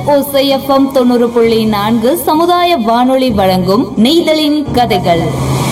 ஓசைஎஃப்எம் தொண்ணூறு புள்ளி நான்கு சமுதாய வானொலி வழங்கும் நெய்தலின் கதைகள்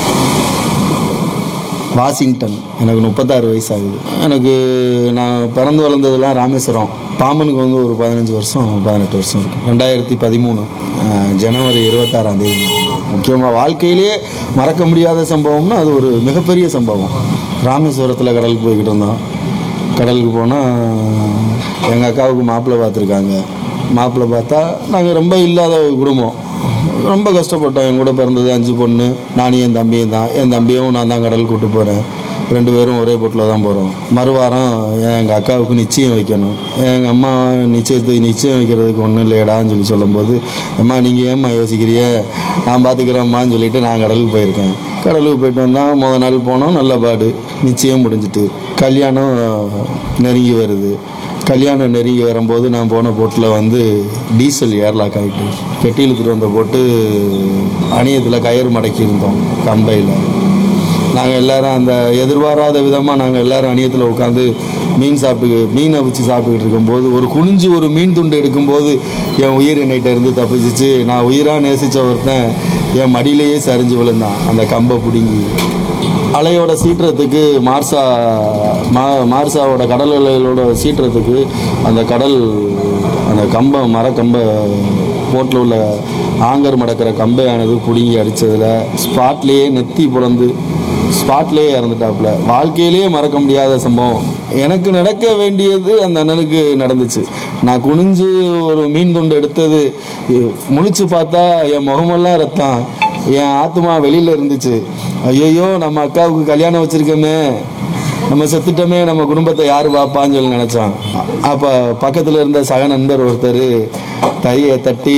வாஷிங்டன் எனக்கு முப்பத்தாறு வயசு ஆகுது எனக்கு நான் பிறந்து வளர்ந்ததெல்லாம் ராமேஸ்வரம் பாம்பனுக்கு வந்து ஒரு பதினஞ்சு வருஷம் பதினெட்டு வருஷம் இருக்கும் ரெண்டாயிரத்தி பதிமூணு அஹ், ஜனவரி இருபத்தாறாம் தேதி முக்கியமாக வாழ்க்கையிலேயே மறக்க முடியாத சம்பவம்னா அது ஒரு மிகப்பெரிய சம்பவம் ராமேஸ்வரத்தில் கடலுக்கு போய்கிட்டு இருந்தோம் கடலுக்கு போனால் எங்கள் அக்காவுக்கு மாப்பிள்ளை பார்த்துருக்காங்க மாப்பிள்ளை பார்த்தா நாங்கள் ரொம்ப இல்லாத ஒரு குடும்பம் ரொம்ப கஷ்டப்பட்டோம் என் கூட பிறந்தது அஞ்சு பொண்ணு நானும் என் தம்பியும் தான் என் தம்பியும் நான் தான் கடல் கூட்டு போகிறேன் ரெண்டு பேரும் ஒரே போட்டில் தான் போகிறோம் மறுவாரம் எங்கள் அக்காவுக்கு நிச்சயம் வைக்கணும் எங்கள் அம்மா நிச்சயத்துக்கு நிச்சயம் வைக்கிறதுக்கு ஒன்றும் இல்லையடான்னு சொல்லி சொல்லும்போது அம்மா நீங்கள் ஏம்மா யோசிக்கிறிய நான் பார்த்துக்கிறேம்மான்னு சொல்லிட்டு நான் கடலுக்கு போயிருக்கேன் கடலுக்கு போயிட்டு வந்தால் முத நாள் போனோம் நல்ல பாடு நிச்சயம் முடிஞ்சிட்டு கல்யாணம் நெருங்கி வருது கல்யாணம் நெருங்கி வரும்போது நான் போன போட்டில் வந்து டீசல் ஏர்லாக் ஆகிட்டு பெட்டி இழுத்துட்டு வந்த போட்டு அணியத்தில் கயிறு மடக்கி இருந்தோம் கம்பையில் நாங்கள் எல்லாரும் அந்த எதிர்பாராத விதமாக நாங்கள் எல்லாரும் அணியத்தில் உட்காந்து மீன் சாப்பிட்டு மீன் அவிச்சு சாப்பிட்டுக்கிட்டு இருக்கும்போது ஒரு குனிஞ்சு ஒரு மீன் துண்டு எடுக்கும்போது என் உயிர் என்னைட்ட இருந்து தப்பிச்சிச்சு நான் உயிராக நேசித்த ஒருத்தன் என் மடியிலேயே சரிஞ்சு விழுந்தான் அந்த கம்பை பிடுங்கி அலையோட சீற்றத்துக்கு மார்சா மா மார்சாவோட கடல் அலைகளோட சீற்றத்துக்கு அந்த கடல் அந்த கம்பை மரக்கம்பை போட்டில் உள்ள ஆங்கர் மடக்கிற கம்பையானது பிடுங்கி அடித்ததில் ஸ்பாட்லேயே நெத்தி பிளந்து ஸ்பாட்லேயே இறந்துட்டாப்புல வாழ்க்கையிலேயே மறக்க முடியாத சம்பவம் எனக்கு நடக்க வேண்டியது அந்த அண்ணனுக்கு நடந்துச்சு நான் குனிஞ்சு ஒரு மீன் துண்டு எடுத்தது முழிச்சு பார்த்தா என் முகமெல்லாம் ரத்தம் என் ஆத்மா வெளியில இருந்துச்சு ஐயோ நம்ம அக்காவுக்கு கல்யாணம் வச்சிருக்கோமே நம்ம செத்துட்டோமே நம்ம குடும்பத்தை யாரு பார்ப்பான்னு சொல்லி நினைச்சான் அ- அப்ப பக்கத்துல இருந்த சக நண்பர் ஒருத்தர் தையை தட்டி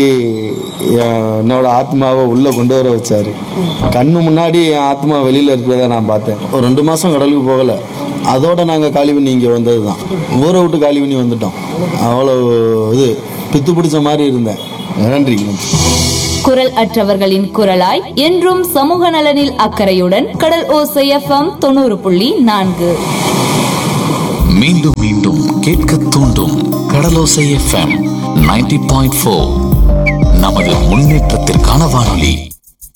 என் என்னோட ஆத்மாவை உள்ள கொண்டு வர வச்சாரு கண்ணு முன்னாடி என் ஆத்மா வெளியில இருக்கிறத நான் பார்த்தேன் ஒரு ரெண்டு மாசம் கடலுக்கு போகல அதோட நாங்க காலி பண்ணி இங்க வந்தது தான் ஊரை விட்டு காலி பண்ணி வந்துட்டோம் அவ்வளோ இது பித்து பிடிச்ச மாதிரி இருந்தேன் நன்றி நன்றி குரல் அற்றவர்களின் குரலாய் என்றும் சமூக நலனில் அக்கறையுடன் கடல் ஓசைஎஃப்எம் தொண்ணூறு புள்ளி நான்கு மீண்டும் மீண்டும் கேட்க தூண்டும் Kadalosai FM ninety point four நமது முன்னேற்றத்திற்கான வானொலி